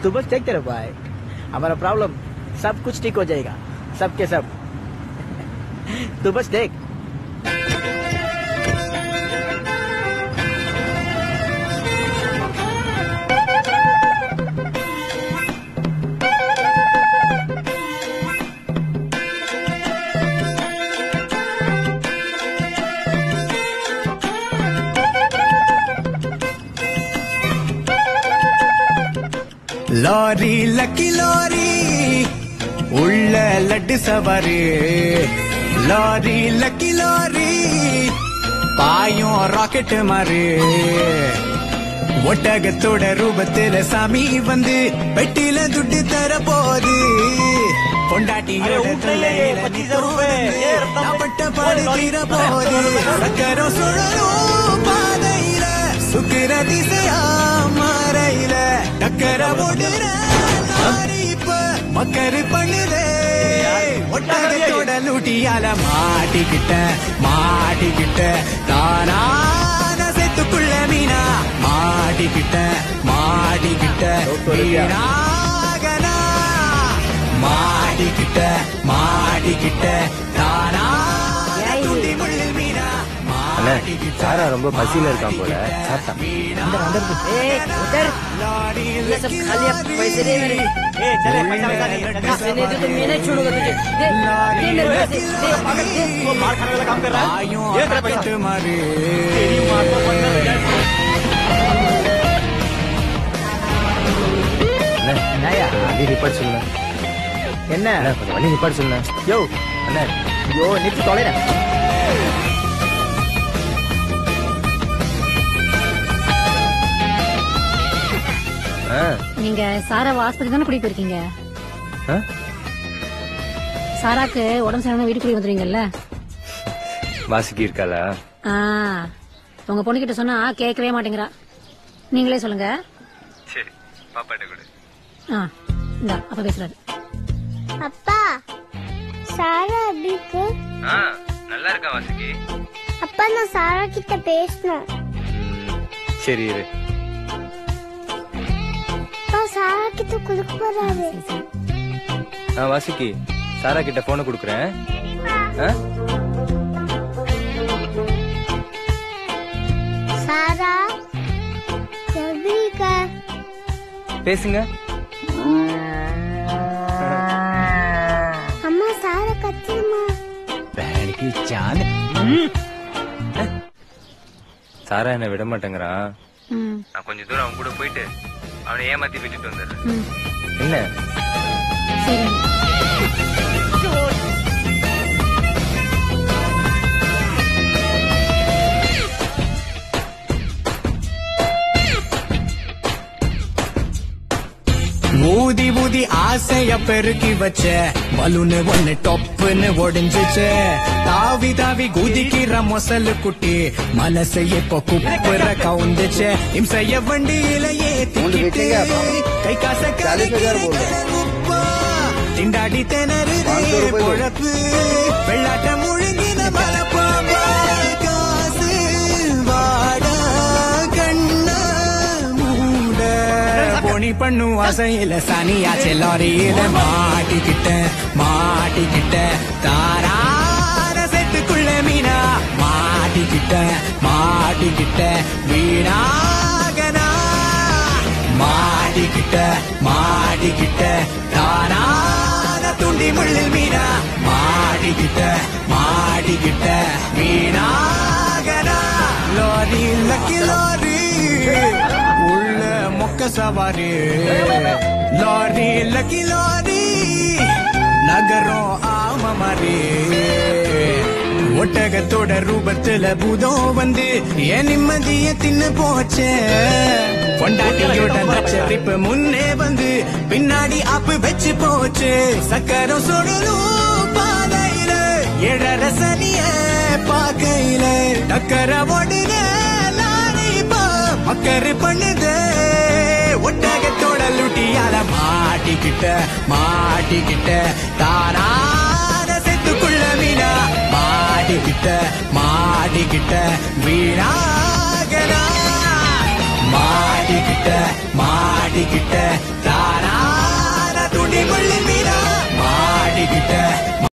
तू बस देखते रहो भाई हमारा प्रॉब्लम सब कुछ ठीक हो जाएगा सब के सब तू बस देख லாரி லக்கி லாரி உள்ள லட்டு சவாரி லாரி லக்கி லாரி பாயும் ராக்கெட் மாறு ஒட்டகத்தோட ரூபத்துல சாமி வந்து பெட்டில துட்டு தர போது பொண்டாட்டியோட தொல்லையில நான் பட்ட பாடு தீர போது சக்கரம் சுழலும் பாதையில சுக்கிர திசையா மாறையில டக்கர ஓடுற லாரி இப்ப மக்கரு பண்ணுதே ஒட்டகத்தோட லூட்டியால மாட்டிக்கிட்ட மாட்டிக்கிட்ட தானான செத்துக்குள்ள மீனா மாட்டிக்கிட்ட மாட்டிக்கிட்ட வீணாகனா மாட்டிக்கிட்ட மாட்டிக்கிட்ட தானா துண்டி முள்ளு மீனா மாட்டிக்கிட்ட சாரா ரொம்ப பசியில இருக்கான் போல சாப்பிட்டான் ए उधर ये सब खाली आप पैसे दे मेरे ए चले पैसा पैसा नहीं पैसे नहीं दे तो मैं नहीं छोड़ूंगा तुझे दे दे मेरे पैसे दे पागल दे वो मार खाने वाला काम कर रहा है ஆயும் ये तेरा पैसा ராக்கெட் மாறு तेरी मार को बंद कर दे என்னய்யா, வண்டி நிப்பாட்டு சொல்லுங்க என்ன அண்ணா, கொஞ்சம் வண்டி நிப்பாட்டு சொல்லுங்க யோ அண்ணா யோ நிறுத்தி தொலைடா ஆ, நீங்க சாராவை ஆஸ்பத்திரி தானே கூட்டிட்டு போயிருக்கீங்க ஆ? சாராக்கு உடம்பு சரியான வீட்டுக்கு கூட்டி வந்துருவீங்கல்ல வாசுகி இருக்காளா ஆ உங்க பொண்ணுகிட்ட சொன்னா கேட்கவே மாட்டேங்கிறா நீங்களே சொல்லுங்க சரி பாப்பாட்ட கொடு ஆ இந்த அப்ப பேசுறாரு அப்பா சாரா எப்படி இருக்கு ஆ நல்லா இருக்கா வாசுகி அப்பா நான் சாரா கிட்ட பேசணும் சரி இரு அப்பா சாரா கிட்ட கொடுக்க போறாரு சரி, சரி. ஆ வாசுகி சாரா கிட்ட போனை கொடுக்குறேன் ஆ? சாரா எப்படி இருக்க பேசுங்க அம்மா சாரா கத்துமா வேலைக்கு சாந்த சாரா என்ன விட மாட்டேங்கிறான் ம், நான் கொஞ்ச தூரம் அவன் கூட போயிட்டு அவனை ஏமாத்தி விட்டுட்டு வந்துடுறேன் ம். என்ன சரி ஊதி ஊதி ஆசைய பெருக்கி வச்ச பலூனு ஒண்ணு டொப்புன்னு ஒடிஞ்சுச்சு தாவி தாவி குதிக்கிற மொசலு குட்டி மனசை இப்போ குப்புற கவுந்துச்சு இம்சைய வண்டியில ஏத்திக்கிட்டு கை காச திண்டாடி திணறுதே பொழப்பு வெள்ளாட்ட முழுங்கின மலப்பாம்பா காசு வாடா கண்ணா மூட பொனி பண்ணு அசையில சனியாச்சு லாரியில மாட்டிக்கிட்ட மாட்டிக்கிட்ட தாரார செட்டுக்குள்ள மீனா மாட்டிக்கிட்ட மாட்டிக்கிட்ட வீணாகனா மாட்டிக்கிட்ட மாட்டிக்கிட்ட தாரான துண்டி முள்ளில் மீனா மாட்டிக்கிட்ட மாட்டிக்கிட்ட வீணாகனா லாரி லக்கி லாரி உள்ள மொக்க சவாரி லாரி லக்கி லாரி நகரம் ஆம மாதிரி ஒட்டகத்தோட ரூபத்துல பூதம் வந்து என் நிம்மதிய தின்னு போச்சே பொண்டாட்டியோட நச்சரிப்பு முன்னே வந்து பின்னாடி அப்பு வச்சு போச்சு சக்கரம் சுடலும் பாதையில எழற சனிய பாக்கையில டக்கர ஓடுன லாரி பா மக்கரு பண்ணுதே ஒட்டகத்தோட லுட்டியால மாட்டிக்கிட்ட மாட்டிக்கிட்ட தானான செத்துக்குள்ள மீனா மாட்டிக்கிட்ட மாட்டிக்கிட்ட வீணாகனா மாட்டிக்கிட்ட மாட்டிக்கிட்ட தானா